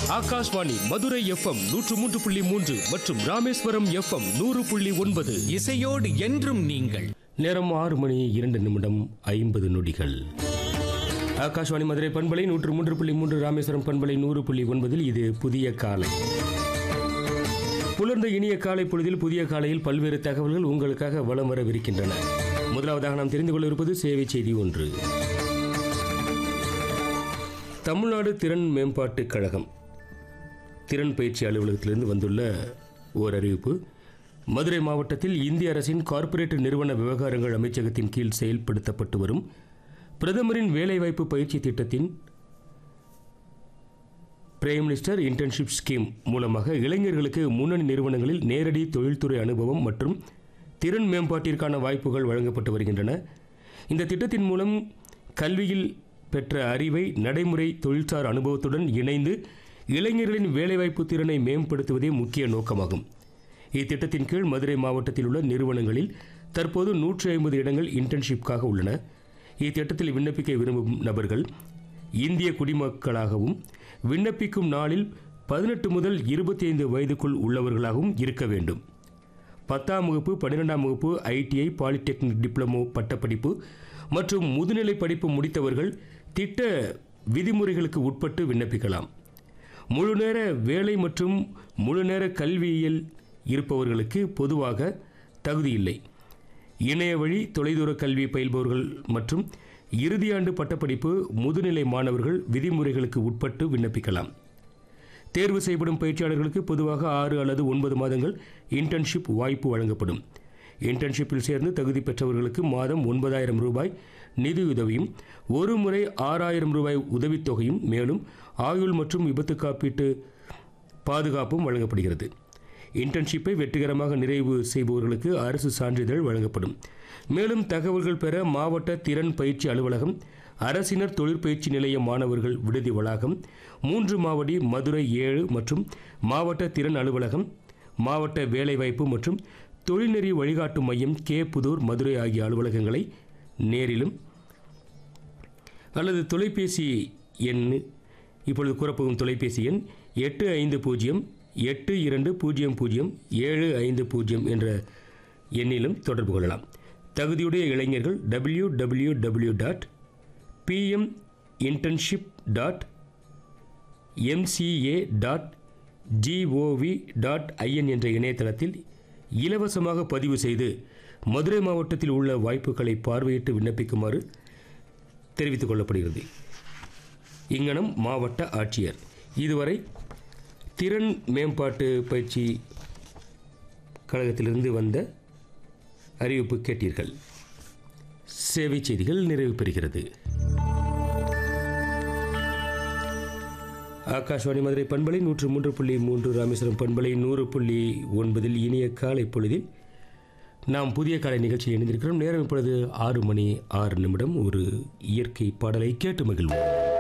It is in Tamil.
ஆகாஷ்வாணி மதுரை எஃப்எம் நூற்று மூன்று புள்ளி மூன்று மற்றும் ராமேஸ்வரம் எஃப்எம் நூறு புள்ளி ஒன்பது இசையோடு என்றும் நீங்கள் நேரம் ஆறு மணி இரண்டு நிமிடம் ஐம்பது நொடிகள் ஆகாஷ்வாணி மதுரை பண்பலை நூற்று மூன்று புள்ளி மூன்று ராமேஸ்வரம் பண்பலை நூறு புள்ளி ஒன்பதில் இது புதிய காலை புலர்ந்த இனிய காலை பொழுதில் புதிய காலையில் பல்வேறு தகவல்கள் உங்களுக்காக வலம் வரவிருக்கின்றன முதலாவதாக நாம் தெரிந்து கொள்ள இருப்பது சேவை செய்தி ஒன்று தமிழ்நாடு திறன் மேம்பாட்டுக் கழகம் திறன் பயிற்சி அலுவலகத்திலிருந்து வந்துள்ள ஓர் அறிவிப்பு மதுரை மாவட்டத்தில் இந்திய அரசின் கார்ப்பரேட் நிறுவன விவகாரங்கள் அமைச்சகத்தின் கீழ் செயல்படுத்தப்பட்டு வரும் பிரதமரின் வேலைவாய்ப்பு பயிற்சி திட்டத்தின் பிரைம் மினிஸ்டர் இன்டர்ன்ஷிப் ஸ்கீம் மூலமாக இளைஞர்களுக்கு முன்னணி நிறுவனங்களில் நேரடி தொழில்துறை அனுபவம் மற்றும் திறன் மேம்பாட்டிற்கான வாய்ப்புகள் வழங்கப்பட்டு வருகின்றன இந்த திட்டத்தின் மூலம் கல்வியில் பெற்ற அறிவை நடைமுறை தொழில்சார் அனுபவத்துடன் இணைந்து இளைஞர்களின் வேலைவாய்ப்பு திறனை மேம்படுத்துவதே முக்கிய நோக்கமாகும் இத்திட்டத்தின் கீழ் மதுரை மாவட்டத்தில் உள்ள நிறுவனங்களில் தற்போது நூற்றி ஐம்பது இடங்கள் இன்டர்ன்ஷிப்காக உள்ளன இத்திட்டத்தில் விண்ணப்பிக்க விரும்பும் நபர்கள் இந்திய குடிமக்களாகவும் விண்ணப்பிக்கும் நாளில் பதினெட்டு முதல் இருபத்தி ஐந்து வயதுக்குள் உள்ளவர்களாகவும் இருக்க வேண்டும் பத்தாம் வகுப்பு பன்னிரெண்டாம் வகுப்பு ஐடிஐ பாலிடெக்னிக் டிப்ளமோ பட்டப்படிப்பு மற்றும் முதுநிலை படிப்பு முடித்தவர்கள் திட்ட விதிமுறைகளுக்கு உட்பட்டு விண்ணப்பிக்கலாம் முழுநேர வேலை மற்றும் முழுநேர கல்வியியல் இருப்பவர்களுக்கு பொதுவாக தகுதியில்லை இணைய வழி தொலைதூர கல்வி பயில்பவர்கள் மற்றும் இறுதியாண்டு பட்டப்படிப்பு முதுநிலை மாணவர்கள் விதிமுறைகளுக்கு உட்பட்டு விண்ணப்பிக்கலாம் தேர்வு செய்யப்படும் பயிற்சியாளர்களுக்கு பொதுவாக ஆறு அல்லது ஒன்பது மாதங்கள் இன்டர்ன்ஷிப் வாய்ப்பு வழங்கப்படும் இன்டர்ன்ஷிப்பில் சேர்ந்து தகுதி பெற்றவர்களுக்கு மாதம் ஒன்பதாயிரம் ரூபாய் நிதியுதவியும் ஒரு முறை ஆறாயிரம் ரூபாய் உதவித்தொகையும் மேலும் ஆயுள் மற்றும் விபத்து காப்பீட்டு பாதுகாப்பும் வழங்கப்படுகிறது இன்டர்ன்ஷிப்பை வெற்றிகரமாக நிறைவு செய்பவர்களுக்கு அரசு சான்றிதழ் வழங்கப்படும் மேலும் தகவல்கள் பெற மாவட்ட திறன் பயிற்சி அலுவலகம் அரசினர் தொழிற்பயிற்சி நிலைய மாணவர்கள் விடுதி வளாகம் மூன்று மாவடி மதுரை ஏழு மற்றும் மாவட்ட திறன் அலுவலகம் மாவட்ட வேலைவாய்ப்பு மற்றும் தொழில்நெறி வழிகாட்டு மையம் கே புதூர் மதுரை ஆகிய அலுவலகங்களை நேரிலும் அல்லது தொலைபேசி எண் இப்பொழுது கூறப்போகும் தொலைபேசி எண் எட்டு ஐந்து பூஜ்ஜியம் எட்டு இரண்டு பூஜ்ஜியம் பூஜ்ஜியம் ஏழு ஐந்து பூஜ்ஜியம் என்ற எண்ணிலும் தொடர்பு கொள்ளலாம் தகுதியுடைய இளைஞர்கள் W W W dot PM internship dot MCA dot GOV dot IN என்ற இணையதளத்தில் இலவசமாக பதிவு செய்து மதுரை மாவட்டத்தில் உள்ள வாய்ப்புகளை பார்வையிட்டு விண்ணப்பிக்குமாறு தெரிவித்துக் கொள்ளப்படுகிறது இங்கனம் மாவட்ட ஆட்சியர் இதுவரை திறன் மேம்பாட்டு பயிற்சி கழகத்திலிருந்து வந்த அறிவிப்பு கேட்டீர்கள் சேவை செய்திகள் நிறைவு பெறுகிறது ஆகாஷ்வாணி மதுரை பண்பலை நூற்று மூன்று புள்ளி மூன்று ராமேஸ்வரம் பண்பலை நூறு புள்ளி ஒன்பதில் இனிய காலை பொழுதில் நாம் புதிய காலை நிகழ்ச்சியில் இணைந்திருக்கிறோம் நேரம் இப்பொழுது ஆறு மணி ஆறு நிமிடம் ஒரு இயற்கை பாடலை கேட்டு மகிழ்வோம்